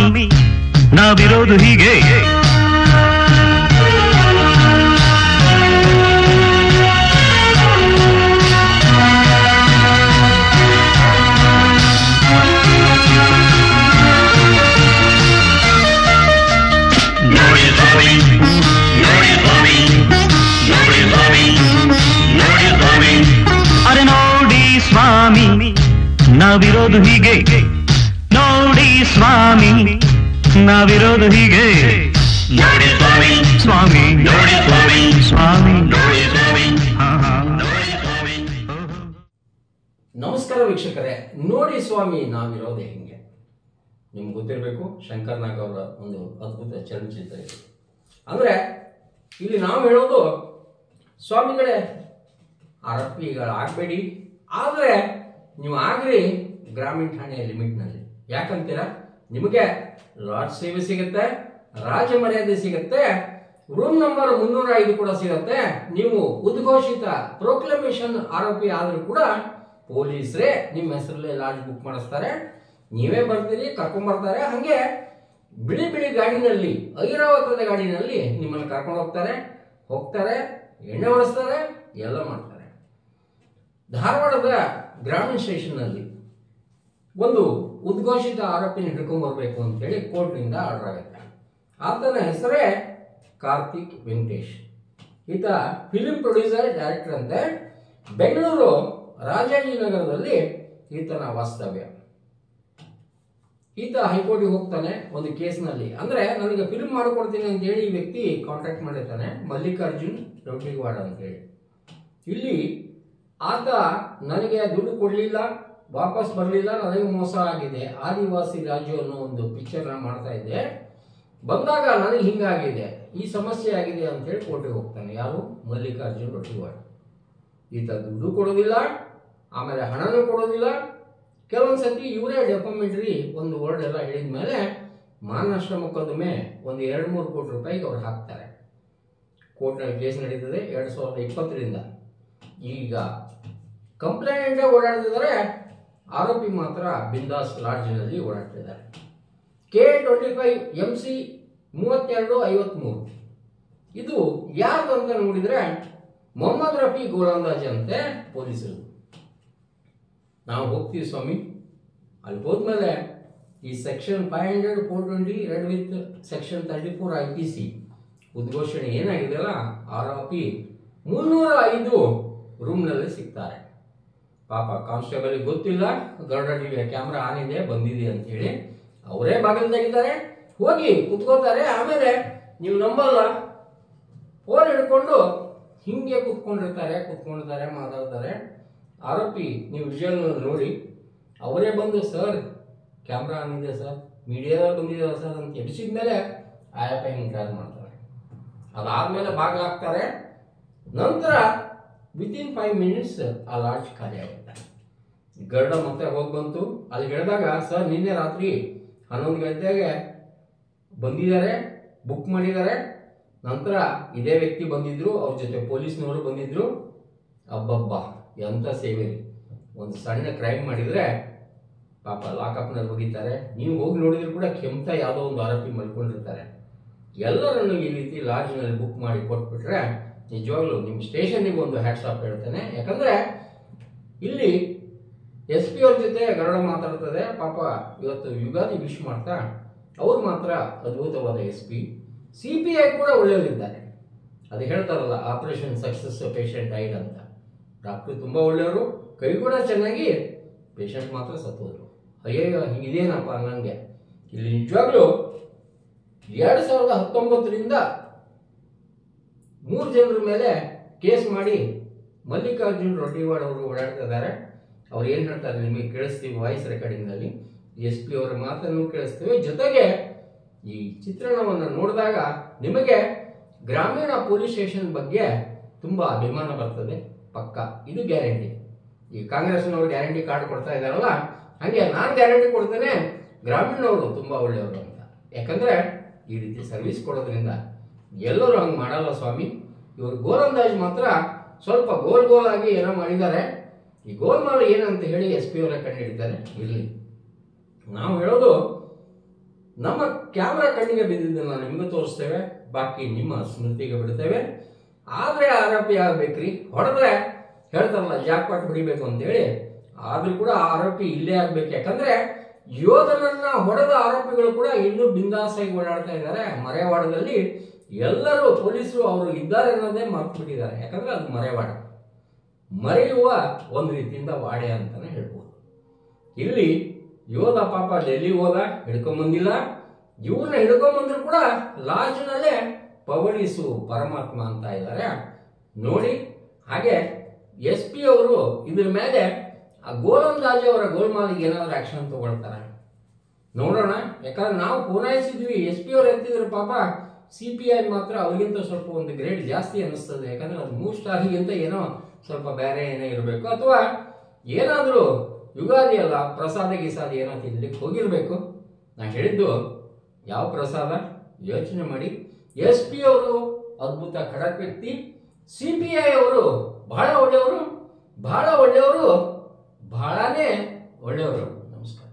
ನಾವಿರೋದು ಹೀಗೆ ನೋಡಿ ಸ್ವಾಮಿ ನೋಡಿ ಸ್ವಾಮಿ ನೋಡಿ ಸ್ವಾಮಿ ನೋಡಿ ಸ್ವಾಮಿ ಅರೆ ನೋಡಿ ಸ್ವಾಮಿ ನಾವಿರೋದು ಹೀಗೆ ನೋಡಿ ಸ್ವಾಮಿ ನಾವಿರೋದು ಹೀಗೆ ನೋಡಿ ಸ್ವಾಮಿ ಸ್ವಾಮಿ ನೋಡಿ ಸ್ವಾಮಿ ಸ್ವಾಮಿ ನೋಡಿ ಸ್ವಾಮಿ ಹಾ ಹಾ ನೋಡಿ ಸ್ವಾಮಿ ಓಹೋ. ನಮಸ್ಕಾರ ವೀಕ್ಷಕರೇ ನೋಡಿ ಸ್ವಾಮಿ ನಾವಿರೋದೇ ಹಿಂಗೆ ನಿಮ್ಗೆ ಗೊತ್ತಿರಬೇಕು ಶಂಕರ್ ನಾಗ್ ಅವರ ಒಂದು ಅದ್ಭುತ ಚಲನಚಿತ್ರ ಇದು ಅಂದರೆ ಇಲ್ಲಿ ನಾವು ಹೇಳೋದು ಸ್ವಾಮಿಗಳೇ ಆರೋಪಿಗಳಾಗಬೇಡಿ ಆದರೆ ನೀವು ಆಗ್ರಿ ಗ್ರಾಮೀಣ ಠಾಣೆಯ ಲಿಮಿಟ್ನಲ್ಲಿ ಯಾಕಂತೀರಾ ನಿಮಗೆ ಲಾಡ್ಜ್ ಸೇವೆ ಸಿಗುತ್ತೆ ರಾಜ ಮರ್ಯಾದೆ ಸಿಗುತ್ತೆ ರೂಮ್ ನಂಬರ್ ಮುನ್ನೂರ ಐದು ಕೂಡ ಸಿಗುತ್ತೆ ನೀವು ಉದ್ಘೋಷಿತ ಪ್ರೊಕ್ಲಮೇಷನ್ ಆರೋಪಿ ಆದರೂ ಕೂಡ ಪೊಲೀಸರೇ ನಿಮ್ಮ ಹೆಸರಲ್ಲೇ ಲಾಡ್ಜ್ ಬುಕ್ ಮಾಡಿಸ್ತಾರೆ ನೀವೇ ಬರ್ತೀರಿ ಕರ್ಕೊಂಡ್ಬರ್ತಾರೆ ಹಾಗೆ ಬಿಳಿ ಬಿಳಿ ಗಾಡಿನಲ್ಲಿ ಐರಾವತದ ಗಾಡಿನಲ್ಲಿ ನಿಮ್ಮನ್ನು ಕರ್ಕೊಂಡು ಹೋಗ್ತಾರೆ ಹೋಗ್ತಾರೆ ಎಣ್ಣೆ ಹೊಡಿಸ್ತಾರೆ ಎಲ್ಲ ಮಾಡ್ತಾರೆ ಧಾರವಾಡದ ಗ್ರಾಮೀಣ ಸ್ಟೇಷನ್ನಲ್ಲಿ ಒಂದು ಉದ್ಘೋಷಿತ ಆರೋಪಿನ ಹಿಡ್ಕೊಂಡ್ಬರ್ಬೇಕು ಅಂತೇಳಿ ಕೋರ್ಟ್ನಿಂದ ಆರ್ಡರ್ ಆಗುತ್ತೆ ಆತನ ಹೆಸರೇ ಕಾರ್ತಿಕ್ ವೆಂಕಟೇಶ್ ಈತ ಫಿಲಿಂ ಪ್ರೊಡ್ಯೂಸರ್ ಡೈರೆಕ್ಟರ್ ಅಂತೆ ಬೆಂಗಳೂರು ರಾಜಾಜಿನಗರದಲ್ಲಿ ಈತನ ವಾಸ್ತವ್ಯ ಈತ ಹೈಕೋರ್ಟಿಗೆ ಹೋಗ್ತಾನೆ ಒಂದು ಕೇಸ್ನಲ್ಲಿ ಅಂದ್ರೆ ನನಗೆ ಫಿಲ್ಮ್ ಮಾಡಿಕೊಡ್ತೀನಿ ಅಂತ ಹೇಳಿ ಈ ವ್ಯಕ್ತಿ ಕಾಂಟ್ಯಾಕ್ಟ್ ಮಾಡಿರ್ತಾನೆ ಮಲ್ಲಿಕಾರ್ಜುನ್ ರೌಟಿಗವಾಡ ಅಂತೇಳಿ ಇಲ್ಲಿ ಆತ ನನಗೆ ದುಡ್ಡು ಕೊಡಲಿಲ್ಲ ವಾಪಸ್ ಬರಲಿಲ್ಲ ನನಗೆ ಮೋಸ ಆಗಿದೆ ಆದಿವಾಸಿ ರಾಜು ಅನ್ನೋ ಒಂದು ಪಿಕ್ಚರ್ನ ಮಾಡ್ತಾ ಇದ್ದೆ ಬಂದಾಗ ನನಗೆ ಹಿಂಗಾಗಿದೆ ಈ ಸಮಸ್ಯೆ ಆಗಿದೆ ಅಂತೇಳಿ ಕೋರ್ಟಿಗೆ ಹೋಗ್ತಾನೆ ಯಾರು ಮಲ್ಲಿಕಾರ್ಜುನ್ ರೊಟ್ಟಿವಾಡ ಈತ ದುಡ್ಡು ಕೊಡೋದಿಲ್ಲ ಆಮೇಲೆ ಹಣನೂ ಕೊಡೋದಿಲ್ಲ ಕೆಲವೊಂದು ಸತಿ ಇವರೇ ಡೆಪಾಮೆಂಟ್ರಿ ಒಂದು ವರ್ಡ್ ಎಲ್ಲ ಹೇಳಿದ ಮೇಲೆ ಮಾನನಷ್ಟ ಮೊಕದ್ದಮೆ ಒಂದು ಎರಡು ಮೂರು ಕೋಟಿ ರೂಪಾಯಿಗೆ ಅವ್ರು ಹಾಕ್ತಾರೆ ಕೋರ್ಟ್ನಲ್ಲಿ ಕೇಸ್ ನಡೀತದೆ ಎರಡು ಸಾವಿರದ ಇಪ್ಪತ್ತರಿಂದ ಈಗ ಕಂಪ್ಲೇಂಟೇ ಓಡಾಡ್ತಿದ್ದಾರೆ ಆರೋಪಿ ಮಾತ್ರ ಬಿಂದಾಸ್ ಲಾಡ್ಜ್ನಲ್ಲಿ ಓಡಾಡ್ತಿದ್ದಾರೆ K twenty five M C ಮೂವತ್ತೆರಡು ಐವತ್ಮೂರು ಇದು ಯಾರ್ದು ಅಂತ ನೋಡಿದ್ರೆ ಮೊಹಮ್ಮದ್ ರಫಿ ಗೋಲಂದಾಜ್ ಅಂತೆ ಪೊಲೀಸರು ನಾವು ಹೋಗ್ತೀವಿ ಸ್ವಾಮಿ ಅಲ್ಲಿ ಹೋದ್ಮೇಲೆ ಈ section five hundred four twenty read with section thirty four I P C ಉದ್ಘೋಷಣೆ ಏನಾಗಿದೆಯಲ್ಲ ಆರೋಪಿ ಮುನ್ನೂರ ಐದು ರೂಮ್ನಲ್ಲಿ ಸಿಗ್ತಾರೆ ಪಾಪ ಕಾನ್ಸ್ಟೇಬಲ್ ಗೊತ್ತಿಲ್ಲ ಗರುಡ ಟಿವಿಯ ಕ್ಯಾಮ್ರಾ ಆನ್ ಇದೆ ಬಂದಿದೆ ಅಂತ ಹೇಳಿ ಅವರೇ ಬಾಗಿಲು ತೆಗಿತಾರೆ ಹೋಗಿ ಕುತ್ಕೋತಾರೆ ಆಮೇಲೆ ನೀವು ನಂಬಲ್ಲ ಫೋನ್ ಹಿಡ್ಕೊಂಡು ಹಿಂಗೆ ಕುತ್ಕೊಂಡಿರ್ತಾರೆ ಕುತ್ಕೊಂಡಿರ್ತಾರೆ ಮಾತಾಡ್ತಾರೆ ಆರೋಪಿ ನೀವು ವಿಜುವಲ್ ನೋಡಿ ಅವರೇ ಬಂದು ಸರ್ ಕ್ಯಾಮ್ರಾ ಆನ್ ಇದೆ ಸರ್ ಮೀಡಿಯಾದಲ್ಲಿ ಬಂದಿದ್ದಾರೆ ಸರ್ ಅಂತ ಎಬ್ಸಿದ ಮೇಲೆ ಆಯಪ್ಪ ಹಿಂಗೆ ಡ್ರಾಲ್ ಮಾಡ್ತಾರೆ ಅದಾದ್ಮೇಲೆ ಬಾಗಿಲು ಹಾಕ್ತಾರೆ ನಂತರ ವಿತಿನ್ ಫೈವ್ ಮಿನಿಟ್ಸ್ ಆ ಲಾಡ್ಜ್ ಖಾಲಿ ಆಗುತ್ತೆ ಗರುಡ ಮತ್ತೆ ಹೋಗಿ ಬಂತು ಅಲ್ಲಿ ಹೇಳಿದಾಗ ಸರ್ ನಿನ್ನೆ ರಾತ್ರಿ ಹನ್ನೊಂದು ಗಂಟೆಗೆ ಬಂದಿದ್ದಾರೆ ಬುಕ್ ಮಾಡಿದ್ದಾರೆ ನಂತರ ಇದೇ ವ್ಯಕ್ತಿ ಬಂದಿದ್ರು ಅವ್ರ ಜೊತೆ ಪೊಲೀಸ್ನವರು ಬಂದಿದ್ರು ಅಬ್ಬಬ್ಬ ಎಂಥ ಸೇವೆ ರೀ ಒಂದು ಸಣ್ಣ ಕ್ರೈಮ್ ಮಾಡಿದ್ರೆ ಪಾಪ ಲಾಕಪ್ನಲ್ಲಿ ಹೋಗಿದ್ದಾರೆ ನೀವು ಹೋಗಿ ನೋಡಿದ್ರು ಕೂಡ ಕೆಮ್ತ ಯಾವುದೋ ಒಂದು ಆರೋಪಿ ಮಲ್ಕೊಂಡಿರ್ತಾರೆ ಎಲ್ಲರನ್ನು ಈ ರೀತಿ ಲಾಡ್ಜ್ನಲ್ಲಿ ಬುಕ್ ಮಾಡಿ ಕೊಟ್ಬಿಟ್ರೆ ನಿಜವಾಗ್ಲೂ ನಿಮ್ಮ ಸ್ಟೇಷನ್ನಿಗೆ ಒಂದು ಹ್ಯಾಟ್ಸ್ ಆಫ್ ಹೇಳ್ತೇನೆ ಯಾಕಂದ್ರೆ ಇಲ್ಲಿ ಎಸ್ ಪಿ ಅವ್ರ ಜೊತೆ ಗರುಡ ಮಾತಾಡ್ತದೆ ಪಾಪ ಇವತ್ತು ಯುಗಾದಿ ವಿಶ್ ಮಾಡ್ತಾ ಅವ್ರು ಮಾತ್ರ ಅದ್ಭುತವಾದ S P C P I ಕೂಡ ಒಳ್ಳೆಯವರಿದ್ದಾರೆ ಅದು ಹೇಳ್ತಾರಲ್ಲ ಆಪರೇಷನ್ ಸಕ್ಸಸ್ ಪೇಷಂಟ್ ಐಡ್ ಅಂತ ಡಾಕ್ಟ್ರು ತುಂಬ ಒಳ್ಳೆಯವರು ಕೈ ಕೂಡ ಚೆನ್ನಾಗಿ ಪೇಷಂಟ್ ಮಾತ್ರ ಸತ್ತೋದ್ರು ಅಯ್ಯಯ್ಯೋ ಇದೇನಪ್ಪ ನನಗೆ ಇಲ್ಲಿ ನಿಜವಾಗ್ಲೂ ಎರಡು ಸಾವಿರದ ಹತ್ತೊಂಬತ್ತರಿಂದ ಮೂರು ಜನರ ಮೇಲೆ ಕೇಸ್ ಮಾಡಿ ಮಲ್ಲಿಕಾರ್ಜುನ್ ರೊಡ್ಡಿವಾಡ್ ಅವರು ಓಡಾಡ್ತಾ ಇದ್ದಾರೆ ಅವ್ರು ಏನು ಹೇಳ್ತಾರೆ ನಿಮಗೆ ಕೇಳಿಸ್ತೀವಿ ವಾಯ್ಸ್ ರೆಕಾರ್ಡಿಂಗ್ನಲ್ಲಿ ಎಸ್ ಪಿ ಅವರ ಮಾತನ್ನು ಕೇಳಿಸ್ತೀವಿ ಜೊತೆಗೆ ಈ ಚಿತ್ರಣವನ್ನು ನೋಡಿದಾಗ ನಿಮಗೆ ಗ್ರಾಮೀಣ ಪೊಲೀಸ್ ಸ್ಟೇಷನ್ ಬಗ್ಗೆ ತುಂಬ ಅಭಿಮಾನ ಬರ್ತದೆ ಪಕ್ಕ ಇದು ಗ್ಯಾರಂಟಿ ಈ ಕಾಂಗ್ರೆಸ್ನವರು ಗ್ಯಾರಂಟಿ ಕಾರ್ಡ್ ಕೊಡ್ತಾ ಇದ್ದಾರಲ್ಲ ಹಾಗೆ ನಾನು ಗ್ಯಾರಂಟಿ ಕೊಡ್ತೇನೆ ಗ್ರಾಮೀಣವರು ತುಂಬ ಒಳ್ಳೆಯವರು ಅಂತ ಯಾಕಂದ್ರೆ ಈ ರೀತಿ ಸರ್ವಿಸ್ ಕೊಡೋದ್ರಿಂದ ಎಲ್ಲರೂ ಹಂಗೆ ಮಾಡಲ್ಲ ಸ್ವಾಮಿ ಇವರು ಗೋಲಂದಾಜ್ ಮಾತ್ರ ಸ್ವಲ್ಪ ಗೋಲ್ ಗೋಲ್ ಆಗಿ ಏನೋ ಮಾಡಿದ್ದಾರೆ ಈ ಗೋಲ್ಮಾಲ್ ಏನಂತ ಹೇಳಿ ಎಸ್ ಪಿ ಅವರೇ ಕಂಡು ಹಿಡಿತಾರೆ ಇರಲಿ ನಾವು ಹೇಳೋದು ನಮ್ಮ ಕ್ಯಾಮ್ರಾ ಕಣ್ಣಿಗೆ ಬಿದ್ದಿದ್ದನ್ನ ನಿಮ್ಗೆ ತೋರಿಸ್ತೇವೆ ಬಾಕಿ ನಿಮ್ಮ ಸ್ಮೃತಿಗೆ ಬಿಡ್ತೇವೆ ಆದ್ರೆ ಆರೋಪಿ ಆಗ್ಬೇಕ್ರಿ ಹೊಡೆದ್ರೆ ಹೇಳ್ತಾರಲ್ಲ ಜಾಕ್ಪಾಟ್ ಬಿಡಿಬೇಕು ಅಂತೇಳಿ ಆದ್ರೂ ಕೂಡ ಆರೋಪಿ ಇಲ್ಲೇ ಆಗ್ಬೇಕು ಯಾಕಂದ್ರೆ ಯೋಧನನ್ನ ಹೊಡೆದ ಆರೋಪಿಗಳು ಕೂಡ ಇನ್ನೂ ಬಿಂದಾಸಾಗಿ ಓಡಾಡ್ತಾ ಇದ್ದಾರೆ ಮರೆವಾಡದಲ್ಲಿ ಎಲ್ಲರೂ ಪೊಲೀಸರು ಅವರು ಇದ್ದಾರೆ ಅನ್ನೋದೇ ಮರ್ತು ಬಿಟ್ಟಿದ್ದಾರೆ ಯಾಕಂದ್ರೆ ಅದು ಮರೆವಾಡ ಮರೆಯುವ ಒಂದು ರೀತಿಯಿಂದ ವಾಡೆ ಅಂತಾನೆ ಹೇಳ್ಬೋದು ಇಲ್ಲಿ ಯೋಧ ಪಾಪ ಡೆಲ್ಲಿ ಹೋದ ಹಿಡ್ಕೊಂಬಂದಿಲ್ಲ ಇವ್ರನ್ನ ಹಿಡ್ಕೊಂಬಂದ್ರು ಕೂಡ ಲಾಸ್ಟ್ನಲ್ಲೇ ಪವಳಿಸು ಪರಮಾತ್ಮ ಅಂತ ಇದ್ದಾರೆ ನೋಡಿ ಹಾಗೆ ಎಸ್ ಪಿ ಅವರು ಇದ್ರ ಮೇಲೆ ಆ ಗೋಲಂದಾಜಿ ಅವರ ಗೋಲ್ಮಾಲಿಗೆ ಏನಾದ್ರು ಆಕ್ಷನ್ ತಗೊಳ್ತಾರೆ ನೋಡೋಣ ಯಾಕಂದ್ರೆ ನಾವು ಪೂರೈಸಿದ್ವಿ ಎಸ್ ಪಿ ಅವ್ರು ಎತ್ತಿದ್ರು ಪಾಪ ಸಿ ಪಿ ಐ ಮಾತ್ರ ಅವ್ರಿಗಿಂತ ಸ್ವಲ್ಪ ಒಂದು ಗ್ರೇಡ್ ಜಾಸ್ತಿ ಅನ್ನಿಸ್ತದೆ ಯಾಕಂದ್ರೆ ಅದು ಮೂರು ಸ್ಟಾರ್ಗಿಂತ ಏನೋ ಸ್ವಲ್ಪ ಬೇರೆ ಏನೋ ಇರಬೇಕು ಅಥವಾ ಏನಾದರೂ ಯುಗಾದಿ ಅಲ್ಲ ಪ್ರಸಾದ ಗಿಸಾದ ಏನೋ ತಿನ್ಲಿಕ್ಕೆ ಹೋಗಿರ್ಬೇಕು ನಾ ಹೇಳಿದ್ದು ಯಾವ ಪ್ರಸಾದ ಯೋಚನೆ ಮಾಡಿ ಎಸ್ ಪಿ ಅವರು ಅದ್ಭುತ ಖಡಕ್ ವ್ಯಕ್ತಿ ಸಿ ಪಿ ಐ ಅವರು ಬಹಳ ಒಳ್ಳೆಯವರು ಬಹಳ ಒಳ್ಳೆಯವರು ಬಹಳನೇ ಒಳ್ಳೆಯವರು ನಮಸ್ಕಾರ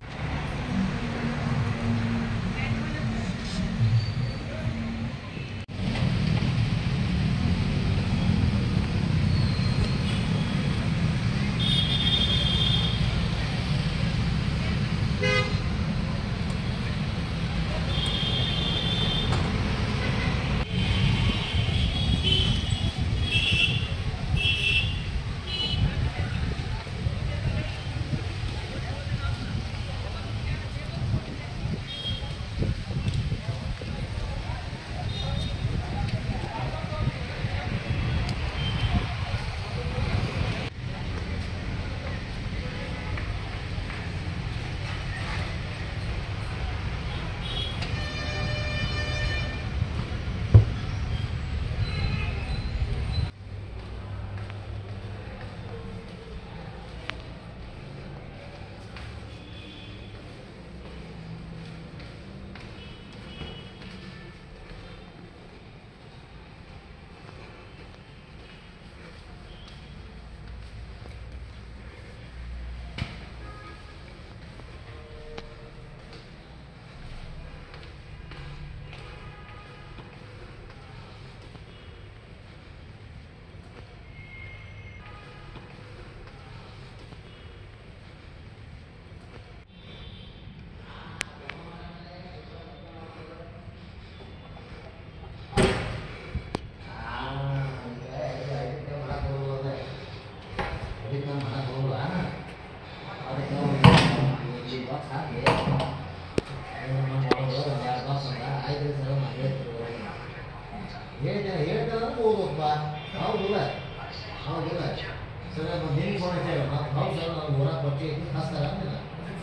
ಹೇಳ್ತಾರ ಓದೋಪ್ಪ ಹೌದಿಲ್ಲ ಹೌದಿಲ್ಲ ಸರ್ ನಮ್ಮ ನಿಮಗೆ ಫೋನ್ ಹಚ್ಚಾರ ಹೌದು ಸರ್ ನಾವು ಊರಾಗ ಕೊಟ್ಟು ಹಚ್ತಾರ ಅಂದಿಲ್ಲ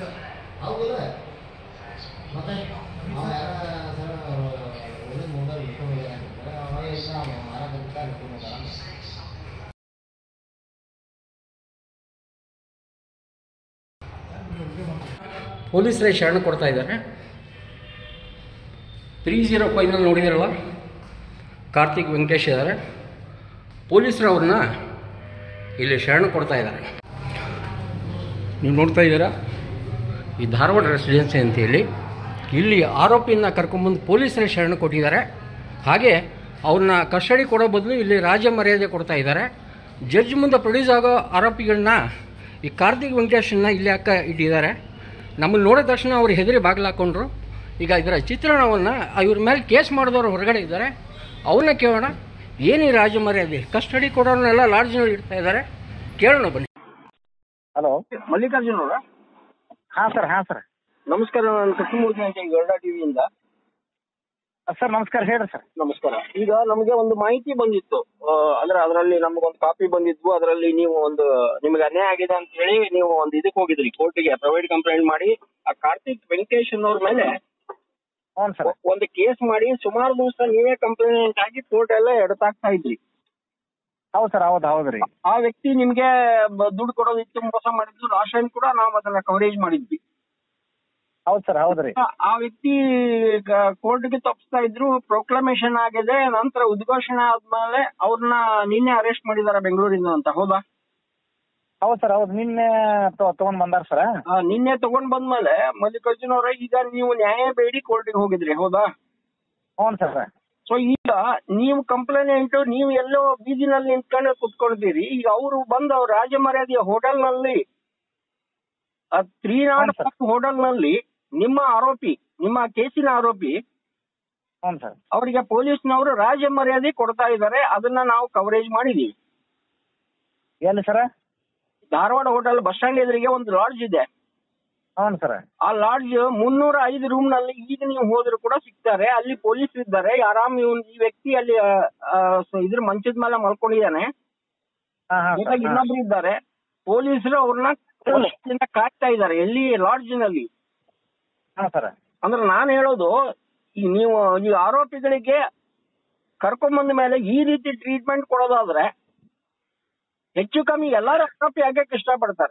ಹೌದಿಲ್ಲ ಮತ್ತೆ ಅವ ಯಾರ ಸರ್ ಒಳ್ಳೆ ಮುಂದೆ ಇಟ್ಕೊಂಡು ಹೋಗ್ಯಾರ ಅವ ಇಲ್ಲ ಅವ ಮಾರಾಟ ಇಟ್ಕೊಂಡು ಹೋಗ್ಯಾರ ಪೊಲೀಸರೇ ಶರಣ ಕೊಡ್ತಾ ಇದ್ದಾರೆ ತ್ರೀ ಜೀರೋ ಫೈವ್ನಲ್ಲಿ ನೋಡಿದಿರಲ್ಲ ಕಾರ್ತಿಕ್ ವೆಂಕಟೇಶ್ ಇದ್ದಾರೆ ಪೊಲೀಸರು ಅವ್ರನ್ನ ಇಲ್ಲಿ ಶರಣ ಕೊಡ್ತಾ ಇದ್ದಾರೆ ನೀವು ನೋಡ್ತಾ ಇದ್ದೀರಾ ಈ ಧಾರವಾಡ ರೆಸಿಡೆನ್ಸಿ ಅಂತೇಳಿ ಇಲ್ಲಿ ಆರೋಪಿಯನ್ನು ಕರ್ಕೊಂಬಂದು ಪೊಲೀಸರೇ ಶರಣ ಕೊಟ್ಟಿದ್ದಾರೆ ಹಾಗೆ ಅವ್ರನ್ನ ಕಸ್ಟಡಿ ಕೊಡೋ ಬದಲು ಇಲ್ಲಿ ರಾಜ್ಯ ಮರ್ಯಾದೆ ಕೊಡ್ತಾ ಇದ್ದಾರೆ ಜಡ್ಜ್ ಮುಂದೆ ಪ್ರೊಡ್ಯೂಸ್ ಆಗೋ ಆರೋಪಿಗಳನ್ನ ಈ ಕಾರ್ತಿಕ್ ವೆಂಕಟೇಶನ್ನ ಇಲ್ಲಿ ಅಕ್ಕ ಇಟ್ಟಿದ್ದಾರೆ ನಮ್ಮನ್ನು ನೋಡಿದ ತಕ್ಷಣ ಅವ್ರು ಹೆದರಿ ಬಾಗಿಲು ಹಾಕ್ಕೊಂಡ್ರು ಈಗ ಇದರ ಚಿತ್ರಣವನ್ನು ಇವ್ರ ಮೇಲೆ ಕೇಸ್ ಮಾಡಿದವರು ಹೊರಗಡೆ ಇದ್ದಾರೆ ಅವ್ರನ್ನ ಕೇಳೋಣ ಏನು ಈ ರಾಜ್ಯ ಮರ್ಯಾದೆ ಕಸ್ಟಡಿ ಕೊಡೋರ್ನೆಲ್ಲ ಲಾಡ್ಜ್ನಲ್ಲಿ ಇಡ್ತಾ ಇದ್ದಾರೆ ಕೇಳೋಣ ಬನ್ನಿ ಹಲೋ ಮಲ್ಲಿಕಾರ್ಜುನ್ ಅವರ ಹಾಂ ಸರ್ ಹಾಂ ಸರ್ ನಮಸ್ಕಾರ ನಾನು ಕೃಷ್ಣಮೂರ್ತಿ ಅಂತ ಹೇಳಿ ಗರುಡ ಟಿವಿಯಿಂದ ಸರ್ ನಮಸ್ಕಾರ ಹೇಳ್ರಿ ಸರ್ ನಮಸ್ಕಾರ ಈಗ ನಮಗೆ ಒಂದು ಮಾಹಿತಿ ಬಂದಿತ್ತು ಆ, ಅಂದ್ರೆ ಅದರಲ್ಲಿ ನಮಗೊಂದು ಕಾಪಿ ಬಂದಿದ್ವು ಅದರಲ್ಲಿ ನೀವು ಒಂದು ನಿಮಗೆ ಅನ್ಯಾಯ ಆಗಿದೆ ಅಂತ ಹೇಳಿ ನೀವು ಒಂದು ಇದಕ್ಕೆ ಹೋಗಿದ್ರಿ ಕೋರ್ಟಿಗೆ ಪ್ರೈವೇಟ್ ಕಂಪ್ಲೇಂಟ್ ಮಾಡಿ ಆ ಕಾರ್ತಿಕ್ ವೆಂಕಟೇಶ್ ಅನ್ನೋರ್ ಮೇಲೆ ಹ್ಞೂ ಸರ್ ಒಂದು ಕೇಸ್ ಮಾಡಿ ಸುಮಾರು ದಿವಸ ನೀವೇ ಕಂಪ್ಲೇಂಟ್ ಆಗಿ ಕೋರ್ಟ್ ಎಲ್ಲ ಎಡತಾಗ್ತಾ ಇದ್ರಿ ಹೌದು ಸರ್ ಹೌದು ಹೌದು ರೀ ಆ ವ್ಯಕ್ತಿ ನಿಮ್ಗೆ ಬ- ದುಡ್ಡು ಕೊಡೋದಿತ್ತು ಮೋಸ ಮಾಡಿದ್ದು ಲಾಸ್ಟ್ ಟೈಮ್ ಕೂಡ ನಾವು ಅದನ್ನ ಕವರೇಜ್ ಮಾಡಿದ್ವಿ ಹೌದು ಸರ್ ಹೌದು ರೀ ಆ- ಆ ವ್ಯಕ್ತಿ ಕೋರ್ಟ್ಗೆ ತಪ್ಪಿಸ್ತಾ ಇದ್ರು ಪ್ರೊಕ್ಲಮೇಶನ್ ಆಗಿದೆ ನಂತರ ಉದ್ಘೋಷಣೆ ಆದ್ಮೇಲೆ ಅವ್ರನ್ನ ನಿನ್ನೆ ಅರೆಸ್ಟ್ ಮಾಡಿದಾರೆ ಬೆಂಗಳೂರಿಂದ ಅಂತ ಹೌದಾ ಹೌದು ಸರ್ ಹೌದು ನಿನ್ನೆ ತಗೊಂಡ್ ಬಂದಾರ ಸರ್ ಆ, ನಿನ್ನೆ ತಗೊಂಡ್ ಬಂದ್ಮೇಲೆ ಮಲ್ಲಿಕಾರ್ಜುನ್ ಅವರೇ ಈಗ ನೀವು ನ್ಯಾಯ ಬೇಡಿ ಕೋರ್ಟಿಗೆ ಹೋಗಿದ್ರಿ ಹೌದಾ ಹ್ಞೂ ಸರ್ ಸೊ ಈಗ ನೀವು ಕಂಪ್ಲೇಂಟ್ ನೀವು ಎಲ್ಲೋ ಬೀದಿನಲ್ಲಿ ನಿಂತ್ಕೊಂಡು ಕುತ್ಕೊಳ್ತೀರಿ ಈಗ ಅವರು ಬಂದು ಅವ್ರ ರಾಜ ಮರ್ಯಾದೆಯ ಹೋಟೆಲ್ ನಲ್ಲಿ ತ್ರೀ ನಾಟ್ ಹೌದು ಸರ್. ಹೋಟೆಲ್ ನಲ್ಲಿ ನಿಮ್ಮ ಆರೋಪಿ ನಿಮ್ಮ ಕೇಸಿನ ಆರೋಪಿ ಹ್ಞೂ ಸರ್ ಅವರಿಗೆ ಪೊಲೀಸ್ನವರು ರಾಜ ಮರ್ಯಾದೆ ಕೊಡ್ತಾ ಇದ್ದಾರೆ ಅದನ್ನ ನಾವು ಕವರೇಜ್ ಮಾಡಿದೀವಿ ಎಲ್ಲಿ sir Dharwad hotel bus stand ಎದುರಿಗೆ ಒಂದು ಲಾಡ್ಜ್ ಇದೆ ಹ್ಞೂ ಸರ್ ಆ ಲಾಡ್ಜ್ ಮುನ್ನೂರ ಐದು ರೂಮ್ ನಲ್ಲಿ ಈಗ ನೀವು ಹೋದ್ರು ಕೂಡ ಸಿಗ್ತಾರೆ ಅಲ್ಲಿ ಪೊಲೀಸ್ ಇದ್ದಾರೆ ಆರಾಮ್ ಇವ್ನ್ ಈ ವ್ಯಕ್ತಿ ಅಲ್ಲಿ ಆ, ಆ, ಸ- ಇದ್ರ ಮಂಚದ ಮೇಲೆ ಮಲ್ಕೊಂಡಿದ್ದಾನೆ ಹಾಂ ಹಾಂ ಜೊತೆಗೆ ಸರ್ ಇನ್ನೊಬ್ರು ಇದ್ದಾರೆ ಪೊಲೀಸರು ಅವ್ರನ್ನ ವರ್ಷದಿಂದ ಕಾಯ್ತಾ ಇದ್ದಾರೆ ಎಲ್ಲಿ ಲಾಡ್ಜ್ ನಲ್ಲಿ ಹಾಂ ಸರ್ ಅಂದ್ರೆ ನಾನು ಹೇಳೋದು ಈ ನೀವು ಈ ಆರೋಪಿಗಳಿಗೆ ಕರ್ಕೊಂಬಂದ ಮೇಲೆ ಈ ರೀತಿ ಟ್ರೀಟ್ಮೆಂಟ್ ಕೊಡೋದಾದ್ರೆ ಹೆಚ್ಚು ಕಮ್ಮಿ ಎಲ್ಲರೂ ಆರೋಪಿ ಆಗಕ್ಕೆ ಇಷ್ಟಪಡ್ತಾರೆ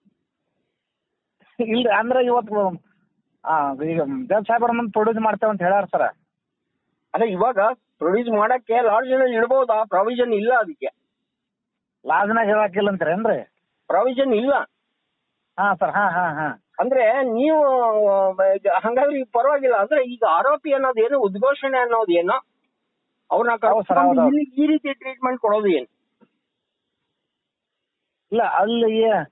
ಇಲ್ರಿ ಅಂದ್ರೆ ಇವತ್ತು ಆ, ಈಗ ಜಡ್ ಸಾಹೇಬ್ರ ಮುಂದೆ ಪ್ರೊಡ್ಯೂಸ್ ಮಾಡ್ತೇವೆ ಅಂತ ಹೇಳ್ಯಾರ ಸರ್ ಅದೇ ಇವಾಗ ಪ್ರೊಡ್ಯೂಸ್ ಮಾಡಕ್ಕೆ ಲಾಡ್ಜ್ ನಲ್ಲಿ ಇಡ್ಬೋದಾ ಪ್ರಾವಿಷನ್ ಇಲ್ಲ ಅದಕ್ಕೆ ಲಾಜ್ನಾಗ ಹೇಳಾಕಿಲ್ಲ ಅಂತೀರೇನ್ರಿ ಪ್ರಾವಿಷನ್ ಇಲ್ಲ ಹಾಂ ಸರ್ ಹಾಂ ಹಾಂ ಹಾಂ ಅಂದ್ರೆ ನೀವು ಆ, ಈಗ ಹಂಗಾದ್ರೆ ಈಗ ಪರವಾಗಿಲ್ಲ ಅಂದ್ರೆ ಈಗ ಆರೋಪಿ ಅನ್ನೋದೇನು ಉದ್ಘೋಷಣೆ ಅನ್ನೋದೇನು ಅವ್ರನ್ನ ಹೌದು sir, ಹೌದು, ಹೌದು. ಈ ರೀತಿ ಟ್ರೀಟ್ಮೆಂಟ್ ಕೊಡೋದು ಏನು ಇಲ್ಲ ಅಲ್ಲಿ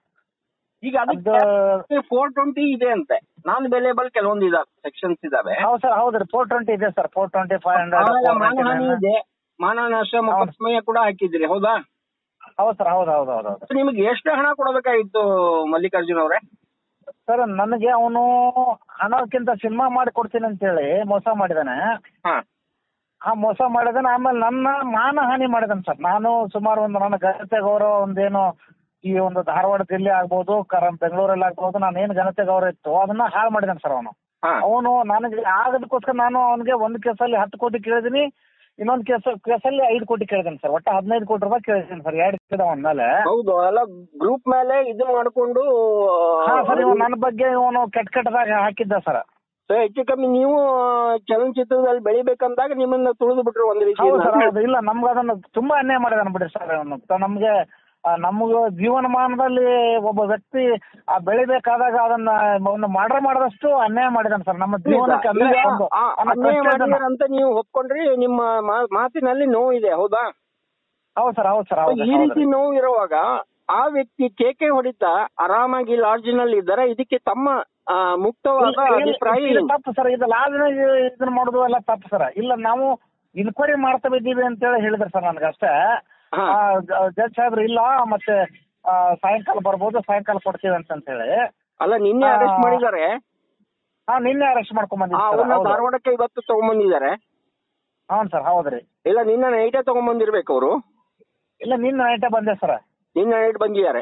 ಈಗ ಅದಕ್ಕೆ ಅದು ಫೋರ್ ಟ್ವೆಂಟಿ ಇದೆ ಅಂತೆ ನಾನ್ ಬೆಲೆಬಲ್ ಕೆಲವೊಂದು ಇದಾವೆ ಸೆಕ್ಷನ್ಸ್ ಇದಾವೆ ಹೌದು ಸರ್ ಹೌದ್ರಿ ಫೋರ್ ಟ್ವೆಂಟಿ ಇದೆ ಸರ್ ಫೋರ್ ಟ್ವೆಂಟಿ ಫೈವ್ ಆಮೇಲೆ ಮಾನಹಾನಿ ಹಂಡ್ರೆಡ್ ಇದೆ ಮಾನನಾಶ ಮೊಕದ್ದಮೆಯ ಕೂಡ ಹಾಕಿದ್ರಿ ಹೌದಾ ಹೌದು ಸರ್ ಹೌದು ಹೌದು ಹೌದು ಹೌದು ನಿಮಗೆ ಎಷ್ಟು ಹಣ ಕೊಡಬೇಕಾಗಿತ್ತು ಮಲ್ಲಿಕಾರ್ಜುನ್ ಅವರೇ ಸರ್ ನನಗೆ ಅವನು ಹಣಕ್ಕಿಂತ ಸಿನಿಮಾ ಮಾಡಿ ಕೊಡ್ತೀನಿ ಅಂತೇಳಿ ಮೋಸ ಮಾಡಿದಾನೆ ಹಾ ಆ ಮೋಸ ಮಾಡಿದಾನೆ ಆಮೇಲೆ ನನ್ನ ಮಾನಹಾನಿ ಮಾಡಿದಾನೆ ಸರ್ ನಾನು ಸುಮಾರು ಒಂದು ನನ್ನ ಘನತೆ ಗೌರವ ಒಂದೇನು ಈ ಒಂದು ಧಾರವಾಡ ಜಿಲ್ಲೆ ಆಗ್ಬೋದು ಕರ ಬೆಂಗಳೂರಲ್ಲಿ ಆಗ್ಬೋದು ನಾನು ಏನು ಘನತೆ ಗೌರವ ಇತ್ತು ಅದನ್ನ ಹಾಳು ಮಾಡಿದಾನೆ ಸರ್ ಅವನು ಹಾ ಅವನು ನನಗೆ ಆಗೋದಕ್ಕೋಸ್ಕರ ನಾನು ಅವನಿಗೆ ಒಂದು ಕೇಸಲ್ಲಿ ಹತ್ತು ಕೋಟಿ ಕೇಳಿದೀನಿ ಇನ್ನೊಂದು ಕೇಸ್ ಕೇಸಲ್ಲಿ ಐದು ಕೋಟಿ ಕೇಳಿದ್ದೀನಿ ಸರ್ ಒಟ್ಟು ಹದಿನೈದು ಕೋಟಿ ರೂಪಾಯಿ ಕೇಳಿದ್ದೀನಿ ಸರ್ ಎರಡು ಕೇಳಿದ ಅವನ ಮೇಲೆ ಹೌದು ಎಲ್ಲ ಗ್ರೂಪ್ ಮೇಲೆ ಇದು ಮಾಡ್ಕೊಂಡು ಹಾ ಸರ್ ಇವ ನನ್ನ ಬಗ್ಗೆ ಇವನು ಕೆಟ್ಟ ಕೆಟ್ಟದಾಗ ಹಾಕಿದ್ದ ಸರ್ ಸೊ ಹೆಚ್ಚು ಕಮ್ಮಿ ನೀವು ಚಲನಚಿತ್ರದಲ್ಲಿ ಬೆಳಿಬೇಕಂದಾಗ ನಿಮ್ಮನ್ನ ತುಳಿದು ಬಿಟ್ರು ಒಂದ್ ರೀತಿ ಹೌದು ಸರ್ ಹೌದು ಇಲ್ಲ ನಮ್ಗೆ ಅದನ್ನು ತುಂಬಾ ಅನ್ಯಾಯ ಮಾಡಿದಾನೆ ಬಿಡಿ ಸರ್ ಅವನು ತ- ನಮ್ಗೆ ಆ, ನಮ್ಗೆ ಜೀವನಮಾನದಲ್ಲಿ ಒಬ್ಬ ವ್ಯಕ್ತಿ ಆ ಬೆಳಿಬೇಕಾದಾಗ ಅದನ್ನ ಒಂದು ಮರ್ಡರ್ ಮಾಡಿದಷ್ಟು ಅನ್ಯಾಯ ಮಾಡಿದಾನೆ ಸರ್ ನಮ್ಮ ಜೀವನಕ್ಕೆ ಅಂದ್ರೆ ಒಂದು ಅನ್ನೋ ಅನ್ಯಾಯ ಕಷ್ಟ ಇದನ್ನ- ಮಾಡಿದಾರೆ ಅಂತ ನೀವು ಒಪ್ಕೊಂಡ್ರಿ ನಿಮ್ಮ ಮಾ- ಮಾತಿನಲ್ಲಿ ನೋವು ಇದೆ ಹೌದಾ ಹೌದು ಸರ್ ಹೌದು ಸರ್ ಹೌದು ಈ ರೀತಿ ನೋವು ಇರುವಾಗ ಆ ವ್ಯಕ್ತಿ ಕೇಕೆ ಹೊಡಿತಾ ಆರಾಮಾಗಿ ಲಾಡ್ಜ್ ನಲ್ಲಿ ಇದ್ದಾರೆ ಇದಕ್ಕೆ ತಮ್ಮ ಆ, ಮುಕ್ತವಾದ ಅಭಿಪ್ರಾಯ ಇದು ಏನು? ತಪ್ಪು ಸರ್ ಇದು ಲಾಜ್ನಾಗ ಇದನ್ನ ಮಾಡೋದು ಎಲ್ಲ ತಪ್ಪು ಸರ್ ಇಲ್ಲ ನಾವು ಇನ್ಕ್ವೈರಿ ಮಾಡ್ತಾ ಇದ್ದೀವಿ ಅಂತೇಳಿ ಹೇಳಿದ್ರು ಸರ್ ನನಗೆ ಅಷ್ಟೇ ಹಾ. ಜಡ್ಜ್ ಸಾಹೇಬ್ರು ಇಲ್ಲ ಮತ್ತೆ ಆ, ಸಾಯಂಕಾಲ ಬರ್ಬೋದು ಸಾಯಂಕಾಲ ಕೊಡ್ತೀವಿ ಅಂತ ಹೇಳಿ ಅಲ್ಲ ನಿನ್ನೆ ಆ, ಅರೆಸ್ಟ್ ಮಾಡಿದ್ದಾರೆ ಹಾ ನಿನ್ನೆ ಅರೆಸ್ಟ್ ಮಾಡ್ಕೊಂಡ್ ಆ, ಅವ್ರನ್ನ ಬಂದಿದ್ದೀವಿ ಧಾರವಾಡಕ್ಕೆ ಇವತ್ತು ತಗೊಂಡ್ಬಂದಿದ್ದಾರೆ ಹೌದು ಸರ್ ಹೌದ್ರಿ ಇಲ್ಲ ನಿನ್ನೆ ನೈಟೇ ತಗೊಂಡ್ಬಂದಿರ್ಬೇಕು ಅವರು ಇಲ್ಲ ನಿನ್ನೆ ನೈಟೇ ಬಂದೆ ಸರ್ ನಿನ್ನೆ ನೈಟ್ ಬಂದಿದ್ದಾರೆ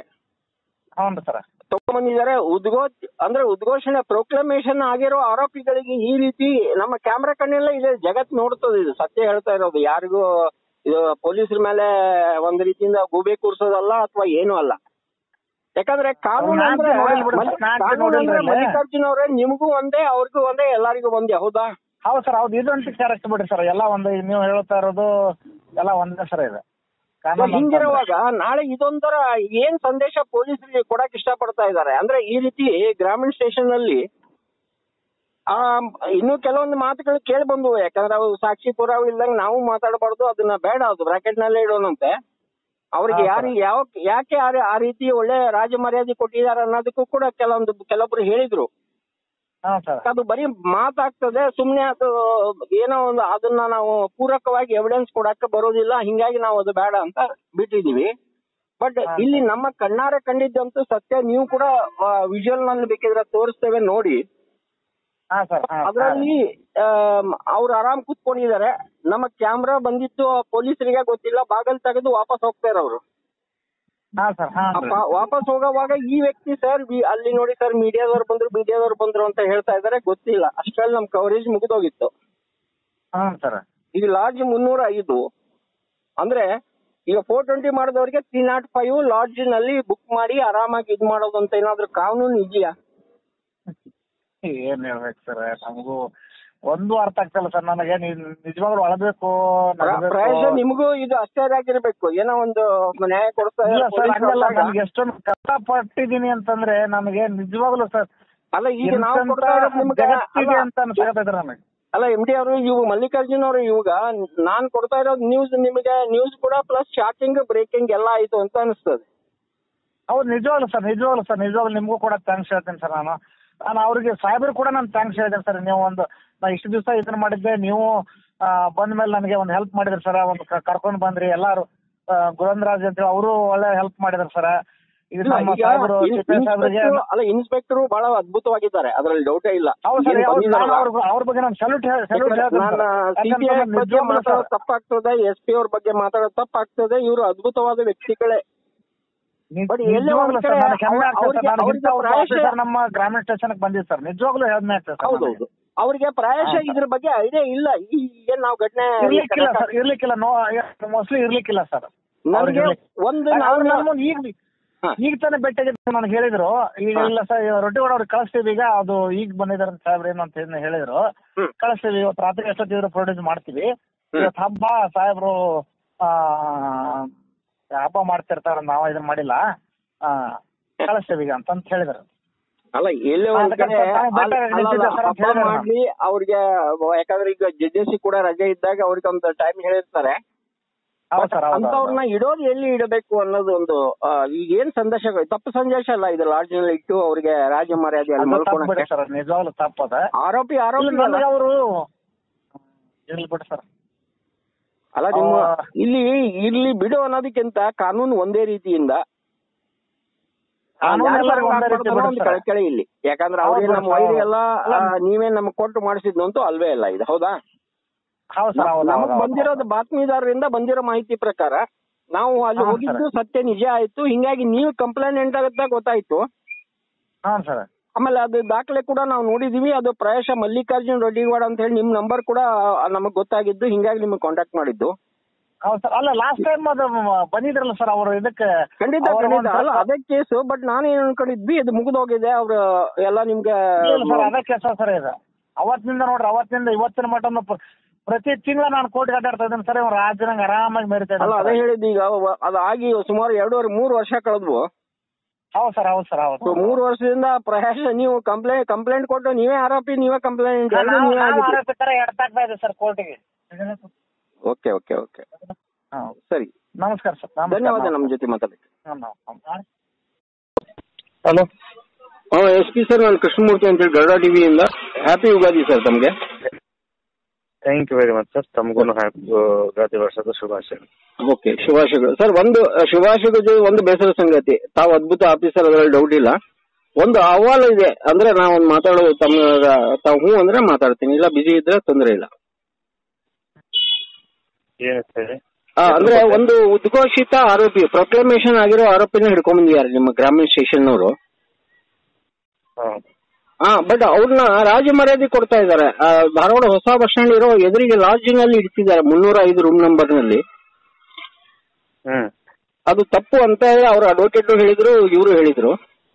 ಹೌದು ಸರ್ ತಗೊಂಡ್ಬಂದಿದ್ದಾರೆ ಉದ್ಘೋ ಅಂದ್ರೆ ಉದ್ಘೋಷಣೆ ಪ್ರೊಕ್ಲಮೇಷನ್ ಆಗಿರೋ ಆರೋಪಿಗಳಿಗೆ ಈ ರೀತಿ ನಮ್ಮ ಕ್ಯಾಮ್ರಾ ಕಣ್ಣೆಲ್ಲ ಇದೆ ಜಗತ್ ನೋಡ್ತದೆ ಇದು ಸತ್ಯ ಹೇಳ್ತಾ ಇರೋದು ಯಾರಿಗೂ ಇದು ಪೊಲೀಸರ ಮೇಲೆ ಒಂದ್ ರೀತಿಯಿಂದ ಗೂಬೆ ಕೂರ್ಸೋದಲ್ಲ ಅಥವಾ ಏನೂ ಅಲ್ಲ ಯಾಕಂದ್ರೆ ಕಾನೂನು ನಾನ್ ಅಂದ್ರೆ ನೋಡಿಲ್ಲ ಬಿಡು, ಮಲ್ಲಿ- ನಾನ್ ಕಾನೂನು ನೋಡಿಲ್ಲ ಅಂದ್ರೆ ಇಲ್ಲಿ. ಮಲ್ಲಿಕಾರ್ಜುನ್ ಅವರೇ ನಿಮಗೂ ಒಂದೇ ಅವ್ರಿಗೂ ಒಂದೇ ಎಲ್ಲರಿಗೂ ಒಂದೇ ಹೌದಾ ಹೌದು ಸರ್ ಹೌದು ಇದಂತೂ ಕರೆಕ್ಟ್ ಬಿಡಿ ಸರ್ ಎಲ್ಲ ಒಂದು ನೀವು ಹೇಳ್ತಾ ಇರೋದು ಎಲ್ಲ ಒಂದೇ ಸರ್ ಇದು So ಕಾನೂನು ಅಂತಂದ್ರೆ. ಹಿಂಗಿರುವಾಗ ನಾಳೆ ಇದೊಂಥರ ಏನ್ ಸಂದೇಶ ಪೊಲೀಸರಿಗೆ ಕೊಡಕ್ ಇಷ್ಟಪಡ್ತಾ ಇದ್ದಾರೆ ಅಂದ್ರೆ ಈ ರೀತಿ ಗ್ರಾಮೀಣ ಸ್ಟೇಷನ್ ನಲ್ಲಿ ಆ ಇನ್ನು ಕೆಲವೊಂದು ಮಾತುಗಳು ಕೇಳಿ ಬಂದವು ಯಾಕಂದ್ರೆ ಅವು ಸಾಕ್ಷಿ ಪುರಾವೆ ಇಲ್ದಂಗೆ ನಾವು ಮಾತಾಡಬಾರ್ದು ಅದನ್ನ ಬೇಡ ಅದು ಬ್ರಾಕೆಟ್ ನಲ್ಲೇ ಇಡೋಣಂತೆ ಅವ್ರಿಗೆ ಹಾ, ಯಾರು ಯಾವ ಯಾಕೆ ಆ ರೀ- ಆ ರೀತಿ ಒಳ್ಳೆ ರಾಜ ಮರ್ಯಾದೆ ಕೊಟ್ಟಿದ್ದಾರೆ ಅನ್ನೋದಕ್ಕೂ ಕೂಡ ಕೆಲವೊಂದು ಕೆಲವೊಬ್ರು ಹೇಳಿದ್ರು ಹಾ ಸರ್ ಅದು ಬರೀ ಮಾತಾಗ್ತದೆ ಸುಮ್ನೆ ಅದು ಏನೋ ಒಂದು ಅದನ್ನ ನಾವು ಪೂರಕವಾಗಿ ಎವಿಡೆನ್ಸ್ ಕೊಡಕ್ಕೆ ಬರೋದಿಲ್ಲ ಹಿಂಗಾಗಿ ನಾವು ಅದು ಬೇಡ ಅಂತ ಬಿಟ್ಟಿದೀವಿ ಬಟ್ ಹಾ. ಇಲ್ಲಿ ನಮ್ಮ ಕಣ್ಣಾರೆ ಕಂಡಿದ್ದಂತೂ ಸತ್ಯ ನೀವು ಕೂಡ ವಿಜುವಲ್ ನಲ್ಲಿ ಬೇಕಿದ್ರೆ ತೋರಿಸ್ತೇವೆ ನೋಡಿ ಹಾ ಸರ್ ಹಾ, ಹಾ. ಅದರಲ್ಲಿ ಅವ್ರು ಆರಾಮ್ ಕೂತ್ಕೊಂಡಿದ್ದಾರೆ ನಮ್ಮ ಕ್ಯಾಮ್ರಾ ಬಂದಿತ್ತು ಪೊಲೀಸರಿಗೆ ಗೊತ್ತಿಲ್ಲ ಬಾಗಲ್ ತೆಗೆದು ವಾಪಸ್ ಹೋಗ್ತಾರೆ ಅವರು ಹಾ ಸರ್ ಹಾ ಸರ್. ವಾಪಸ್ ಹೋಗೋವಾಗ ಈ ವ್ಯಕ್ತಿ ಸರ್ ಅಲ್ಲಿ ನೋಡಿ ಸರ್ ಮೀಡಿಯಾದವ್ರು ಬಂದ್ರು ಮೀಡಿಯಾದವ್ರು ಬಂದ್ರು ಅಂತ ಹೇಳ್ತಾ ಇದಾರೆ ಗೊತ್ತಿಲ್ಲ ಅಷ್ಟ್ರಲ್ಲಿ ನಮ್ ಕವರೇಜ್ ಮುಗಿದೋಗಿತ್ತು ಹಾ ಸರ್ ಈಗ ಲಾಡ್ಜ್ ಮುನ್ನೂರ ಐದು ಅಂದ್ರೆ ಈಗ ಫೋರ್ ಟ್ವೆಂಟಿ ಮಾಡಿದವ್ರಿಗೆ ತ್ರೀ ನಾಟ್ ಫೈವ್ ಲಾಡ್ಜ್ ನಲ್ಲಿ ಬುಕ್ ಮಾಡಿ ಆರಾಮಾಗಿ ಇದ್ ಮಾಡೋದು ಅಂತ ಏನಾದ್ರು ಕಾನೂನು ಇದೆಯಾ ಏನ್ ಹೇಳ್ಬೇಕು ಸರ್ ನಮಗೂ ಒಂದು ಅರ್ಥ ಆಗ್ತಿಲ್ಲ ಸರ್ ನನಗೆ ನೀವು ನಿಜವಾಗ್ಲೂ ಅಳಬೇಕು ನಗಬೇಕು. ಪ್ರಾಯಶಃ ನಿಮಗೂ ಇದು ಆಶ್ಚರ್ಯ ಆಗಿರ್ಬೇಕು ಏನೋ ಒಂದು ನ್ಯಾಯ ಕೊಡ್ತಾ ಇಲ್ಲ ಸರ್ police ಹಂಗಲ್ಲ ಅಂದಾಗ- ನನ್ಗೆ ಎಷ್ಟೊಂದು ಕಷ್ಟ ಪಟ್ಟಿದೀನಿ ಅಂತಂದ್ರೆ ನನಗೆ ನಿಜವಾಗ್ಲೂ ಸರ್ ಅಲ್ಲ ಈಗ ನಾವು ಎಂತೆಂತ ಕೊಡ್ತಾ ಇರೋದು ನಿಮ್ಗೆ ಜಗತ್ತಿದೆ ಅಲ್ಲ, ಅಂತ ಅನ್ಸಾಕತ್ತೈತೆ ನನಗೆ ಅಲ್ಲ ಎಂ ಡಿ ಅವರು ಇವು ಮಲ್ಲಿಕಾರ್ಜುನ್ ಅವರು ಇವಾಗ ನಾನ್ ಕೊಡ್ತಾ ಇರೋದು ನ್ಯೂಸ್ ನಿಮಗೆ ನ್ಯೂಸ್ ಕೂಡ ಪ್ಲಸ್ ಶಾಕಿಂಗ್ ಬ್ರೇಕಿಂಗ್ ಎಲ್ಲ ಆಯ್ತು ಅಂತ ಅನಿಸ್ತದೆ ಹೌದು ನಿಜವಾಗ್ಲು ಸರ್ ನಿಜವಾಗ್ಲು ಸರ್ ನಿಜವಾಗ್ಲು ನಿಮಗೂ ಕೂಡ ಥ್ಯಾಂಕ್ಸ್ ಹೇಳ್ತೀನಿ ಸರ್ ನಾನು ನಾನು ಅವ್ರಿಗೆ ಸಾಹೇಬ್ರು ಕೂಡ ನಾನು ಥ್ಯಾಂಕ್ಸ್ ಹೇಳ್ತೇನೆ ಸರ್ ನೀವು ಒಂದು ನಾ ಇಷ್ಟು ದಿವಸ ಇದನ್ನ ಮಾಡಿದ್ದೆ ನೀವು ಆ, ಬಂದ ಮೇಲೆ ನನಗೆ ಒಂದು ಹೆಲ್ಪ್ ಮಾಡಿದ್ರಿ ಸರ್ ಒಂದು ಕ- ಕರ್ಕೊಂಡ್ ಬಂದ್ರಿ ಎಲ್ಲಾರು ಆ, ಗುರಂದ್ರಾಜ್ ಅಂತ ಅವರು ಒಳ್ಳೆ ಹೆಲ್ಪ್ ಮಾಡಿದ್ರು ಸರ್ ಇದು ಇಲ್ಲ, ನಮ್ಮ ಈಗ ಸಾಹೇಬರು ಇನ್- ಚಿಕ್ಕಯ್ಯ ಸಾಹೇಬ್ರಿಗೆ ಇನ್ಸ್ಪೆಕ್ಟ್ರು- ಅಲ್ಲ ಇನ್ಸ್ಪೆಕ್ಟರ್ ಬಹಳ ಅದ್ಭುತವಾಗಿದ್ದಾರೆ ಅದ್ರಲ್ಲಿ ಡೌಟೇ ಇಲ್ಲ ಹೌದು ಸರ್ ಏನ್ ಹೌದು ನಾನು ಬಂದಿದ್ದಾರಲ್ಲ, ಅವ್ರ ಅವ್ರ ಬಗ್ಗೆ ನಾನು ಸಲ್ಯೂಟ್ ಸಲ್ಯೂಟ್ ನಾನು ಸಿಪಿಐ ಬಗ್ಗೆ ಮಾತಾಡೋದು ತಪ್ಪಾಗ್ತದೆ ಎಸ್ ಪಿ ಅವ್ರ ಬಗ್ಗೆ ಮಾತಾಡೋದು ತಪ್ಪಾಗ್ತದೆ ಇವರು ಅದ್ಭುತವಾದ ವ್ಯಕ್ತಿಗಳೇ ಬಟ್ ಎಲ್ಲೇ ಒಂದ್ ಕಡೆ ಅವ್ರಿಗೆ- ಅವ್ರಿಗೆ ಪ್ರಾಯಶಃ- ನಮ್ಮ ಗ್ರಾಮೀಣ ಸ್ಟೇಷನ್ ಬಂದಿದ್ದು ಸರ್ ನಿಜವಾಗ್ಲೂ ಹೆಮ್ಮೆ ಆಗ್ತದೆ ಸರ್ ನನಗೆ. ಹೌದೌದು ಅವ್ರಿಗೆ ಪ್ರಾಯಶಃ ಇದ್ರ ಬಗ್ಗೆ ಐಡಿಯಾ ಇಲ್ಲ ಈ ಏನ್ ನಾವು ಘಟನೆ ಇರ್ಲಿಕ್ಕಿಲ್ಲ ಸರ್ ಇರ್ಲಿಕ್ಕಿಲ್ಲ ನೋ ಮೋಸ್ಟ್ಲಿ ಇರ್ಲಿಕ್ಕಿಲ್ಲ ಸರ್ ನನಗೆ ಒಂದು ನಾವು ಈಗ ಹಾ. ಈಗ ತಾನೇ ಭೇಟಿಯಾಗಿದ್ದು ನನಗೆ ಹೇಳಿದ್ರು ಈಗ ಇಲ್ಲ ಸರ್ ರೊಟ್ಟಿ ಕೂಡ ಅವ್ರಿಗೆ ಕಳಿಸ್ತೀವಿ ಈಗ ಅದು ಈಗ ಬಂದಿದ್ದಾರೆ ಅಂತ ಸಾಹೇಬ್ರು ಏನು ಅಂತ ಹೇಳಿ ಹೇಳಿದ್ರು ಹ್ಮ್. ಕಳಿಸ್ತೀವಿ ಇವತ್ತು ರಾತ್ರಿ ಎಷ್ಟೊತ್ತಿದ್ರು ಪ್ರೊಡ್ಯೂಸ್ ಮಾಡ್ತೀವಿ ಹ್ಮ್. ಇವತ್ತು ಹಬ್ಬ ಸಾಹೇಬ್ರು ಆ, ಹಬ್ಬ ಮಾಡ್ತಿರ್ತಾರ ನಾವು ಇದನ್ನ ಮಾಡಿಲ್ಲ ಆ, ಕಳಿಸ್ತೀವಿ ಈಗ ಅಂತಂತ ಹೇಳಿದ್ರು ಅಲ್ಲ ಎಲ್ಲೇ ಒಂದ್ ಅದಕ್ಕೆ ಕಡೆ ತಾವು ಬೆಟ್ಟ ಅಲ್ಲ- ಅಲ್ಲ, ನಿಂತಿದ್ದೆ ಸರ್ ಅಂತ ಹಬ್ಬ ಹೇಳಿದ್ರು ನಾನು. ಮಾಡ್ಲಿ ಅವ್ರಿಗೆ ಯಾಕಂದ್ರೆ ಈಗ ಜಡ್ಜಸ್ ಕೂಡ ರಜೆ ಇದ್ದಾಗ ಅವ್ರಿಗೆ ಒಂದು ಟೈಮ್ ಹೇಳಿರ್ತಾರೆ ಹೌದು ಸರ್ ಹೌದು, ಹೌದು ಅಂತವ್ರನ್ನ ಇಡೋದು ಎಲ್ಲಿ ಇಡಬೇಕು ಅನ್ನೋದು ಒಂದು ಆ, ಈಗ ಏನ್ ಸಂದೇಶ ತಪ್ಪು ಸಂದೇಶ ಅಲ್ಲ ಇದು ಲಾಡ್ಜ್ನಲ್ಲಿ ಇಟ್ಟು ಅವ್ರಿಗೆ ರಾಜ ಮರ್ಯಾದೆ ಅಲ್ಲಿ ಅದು ತಪ್ಪು ಬಿಡಿ ಮಲ್ಕೊಳಕ್ಕೆ ಸರ್ ನಿಜವಾಗ್ಲೂ ತಪ್ಪದ ಆರೋಪಿ ಆರೋಪಿ ಇಲ್ಲ, ಅಲ್ಲ. ನನಗೆ ಅವರು ಇರ್ಲಿ ಬಿಡಿ ಸರ್ ಅಲ್ಲ ನಿಮ್ಮ ಆ, ಇಲ್ಲಿ ಇಲ್ಲಿ ಬಿಡು ಅನ್ನೋದಕ್ಕಿಂತ ಕಾನೂನು ಒಂದೇ ರೀತಿಯಿಂದ ಆ, ಕಾನೂನು ಯಾರ್ ಎಲ್ಲರಿಗೂ ಪರ ಒಂದೇ ರೀತಿ ಮಾಡ್ತಾರೋ ಒಂದು ಬಿಡ್ತಾರೆ. ಕಳಕಳಿ ಇಲ್ಲಿ ಯಾಕಂದ್ರೆ ಹೌದು ಅವ್ರಿಗೆ ಬಿಡಿ ನಮ್ಮ ಸರ್, ವೈರಿ ಹೌದು. ಎಲ್ಲ ಅಲ್ಲ, ಆ, ನೀವೇ ನಮ್ಗೆ ಕೊಟ್ಟು ಮಾಡಿಸಿದ್ದು ಅಂತೂ ಅಲ್ವೇ ಇಲ್ಲ ಇದು ಹೌದಾ ಹೌದು ಸರ್ ಹೌದು ನಮಗ್ ಹೌದು, ಬಂದಿರೋದು ಬಾತ್ಮೀದಾರರಿಂದ ಬಂದಿರೋ ಮಾಹಿತಿ ಪ್ರಕಾರ ನಾವು ಅಲ್ಲಿ ಹಾ, ಹೋಗಿದ್ದು ಸತ್ಯ ನಿಜ ಆಯ್ತು ಹಿಂಗಾಗಿ ನೀವು ಕಂಪ್ಲೇಂಟ್ ಆಗುತ್ತೆ ಗೊತ್ತಾಯ್ತು ಹಾಂ ಸರ್ ಆಮೇಲೆ ಅದು ದಾಖಲೆ ಕೂಡ ನಾವು ನೋಡಿದೀವಿ ಅದು ಪ್ರಾಯಶಃ ಮಲ್ಲಿಕಾರ್ಜುನ್ ರೆಡ್ಡಿವಾಡ ಅಂತ ಹೇಳಿ ನಿಮ್ ನಂಬರ್ ಕೂಡ ನಮಗ್ ಗೊತ್ತಾಗಿದ್ದು ಹಿಂಗಾಗಿ ನಿಮಗೆ ಕಾಂಟ್ಯಾಕ್ಟ್ ಮಾಡಿದ್ದು ಹೌದು ಸರ್ ಅಲ್ಲ ಲಾಸ್ಟ್ ಟೈಮ್ ಅದು ಬಂದಿದ್ರಲ್ಲ ಸರ್ ಅವರು ಇದಕ್ಕೆ ಖಂಡಿತ ಅವ್ರು ಖಂಡಿತ ಒಂದು ಅಲ್ಲ ಅದೇ ಕೇಸು ಬಟ್ ನಾನು ಏನ್ ಅನ್ಕೊಂಡಿದ್ವಿ ಇದು ಮುಗಿದೋಗಿದೆ ಅವ್ರು ಎಲ್ಲ ನಿಮ್ಗೆ ಇಲ್ಲ ಸರ್ ಅದೇ ಕೆಲಸ ಸರ್ ಇದು ಅವತ್ತಿನಿಂದ ನೋಡ್ರಿ ಅವತ್ತಿನಿಂದ ಇವತ್ತಿನ ಮಟ್ಟನು ಪ್ರ- ಪ್ರತಿ ತಿಂಗಳ ನಾನು ಕೋರ್ಟ್ಗೆ ಅಡ್ಡಾಡ್ತಾ ಇದ್ದೀನಿ ಸರ್ ಇವ್ರು ರಾಜ್ಯನಂಗೆ ಆರಾಮಾಗಿ ಮೆರಿತಾ ಅಲ್ಲ ಅದೇ ಇದ್ದಾರೆ ಹೇಳಿದ್ದು ಈಗ ಅವ- ಅದಾಗಿ ಸುಮಾರು ಎರಡೂವರೆ ಮೂರು ವರ್ಷ ಕಳೆದ್ವು ಹೌದು ಸರ್ ಹೌದು ಸರ್ ಸೊ ಹೌದು ಮೂರು ವರ್ಷದಿಂದ ಪ್ರಾಯಶಃ ನೀವು ಕಂಪ್ಲೇಂಟ್ ಕಂಪ್ಲೇಂಟ್ ಕೊಟ್ಟು ನೀವೇ ಆರೋಪಿ ನೀವೇ ಕಂಪ್ಲೇಂಟ್ ಎರಡು ನಾವು ನೀವೇ ನಾವು ಆಗಿದ್ದು ಆರೋಪಿ ತರ ಎಡ್ತಾಗ್ತಾ ಇದೆ ಸರ್ ಕೋರ್ಟಿಗೆ ಓಕೆ ಓಕೆ ಓಕೆ ಹಾಂ ಸರಿ ನಮಸ್ಕಾರ ಸರ್ ಧನ್ಯವಾದ ನಮ್ಮ ಜೊತೆ ಮಾತಾಡಕ್ಕೆ ಹಲೋ ಹಾಂ ಎಸ್ ಪಿ ಸರ್ ನಾನು ಕೃಷ್ಣಮೂರ್ತಿ ಅಂತೇಳಿ ಗರುಡ ಟಿವಿಯಿಂದ ಹ್ಯಾಪಿ ಯುಗಾದಿ ಸರ್ ತಮಗೆ thank you very much sir ತಮಗೂ ಹ್ಯಾಪಿ ಯುಗಾದಿ ವರ್ಷದ ಶುಭಾಶಯ ಓಕೆ ಶುಭಾಶಯಗಳು ಸರ್ ಒಂದು ಆ, ಶುಭಾಶಯಗಳ ಜೊತೆ ಒಂದು ಬೇಸರ ಸಂಗತಿ ತಾವು ಅದ್ಭುತ ಆಫೀಸರ್ ಅದರಲ್ಲಿ ಡೌಟ್ ಇಲ್ಲ ಒಂದು ಅಹವಾಲು ಇದೆ ಅಂದ್ರೆ ನಾವೊಂದು ಮಾತಾಡೋದು ತಮ್ಮ ತಾವು ಹ್ಞೂ ಅಂದ್ರೆ ಮಾತಾಡ್ತೀನಿ ಇಲ್ಲ ಬಿಸಿ ಇದ್ರೆ ತೊಂದರೆ ಇಲ್ಲ ಏನಿತ್ತು ಹೇಳಿ ಆ, ಅಂದ್ರೆ ಒಂದು ಉದ್ಘೋಷಿತ ಆರೋಪಿ ಪ್ರೊಕ್ಲಮೇಷನ್ ಆಗಿರೋ ಆರೋಪಿನ ಹಿಡ್ಕೊಂಡ್ಬಂದಿದ್ದಾರೆ ನಿಮ್ಮ ಗ್ರಾಮೀಣ ಸ್ಟೇಷನ್ನವರು ಹಾಂ ಹಾ ಬಟ್ ಅವ್ರನ್ನ ರಾಜ ಮರ್ಯಾದೆ ಕೊಡ್ತಾ ಇದ್ದಾರೆ ಆ, ಧಾರವಾಡ ಹೊಸ ಬಸ್ ಸ್ಟ್ಯಾಂಡ್ ಇರೋ ಎದುರಿಗೆ ಲಾಡ್ಜಿಂಗ್ ಅಲ್ಲಿ ಇಡ್ತಿದ್ದಾರೆ ಮುನ್ನೂರ ಐದು ರೂಮ್ ನಂಬರ್ ನಲ್ಲಿ ಹ್ಮ್ ಅದು ತಪ್ಪು ಅಂತ ಹೇಳಿ ಅವ್ರ ಅಡ್ವೊಕೇಟ್ ಹೇಳಿದ್ರು ಇವರು ಹೇಳಿದ್ರು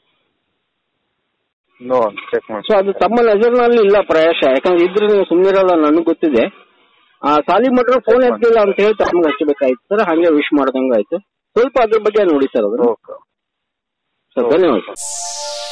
ನೋ ಚೆಕ್ ಮಾಡಿ ಸೊ ಅದು ತಮ್ಮ ನಜರ್ನಲ್ಲಿ ಇಲ್ಲ ಪ್ರಯಾಸ ಯಾಕಂದ್ರೆ ಇದ್ರೆ ನೀವು ಸುಮ್ಮನಿರಲ್ಲ ನನಗೆ ಗೊತ್ತಿದೆ ಆ ಸಾಲಿ ಮಟ್ರ ಫೋನ್ ಎತ್ತಿಲ್ಲ ಅಂತ ಹೇಳಿ ತಮ್ಗೆ ಹಚ್ಚಬೇಕಾಯ್ತು ಸರ್ ಹಂಗೆ ವಿಶ್ ಮಾಡ್ದಂಗಾಯ್ತು ಸ್ವಲ್ಪ ಅದ್ರ ಬಗ್ಗೆ ನೋಡಿ ಸರ್ ಅದನ್ನ ಓಕೆ ಸರ್ ಧನ್ಯವಾದ ಸರ್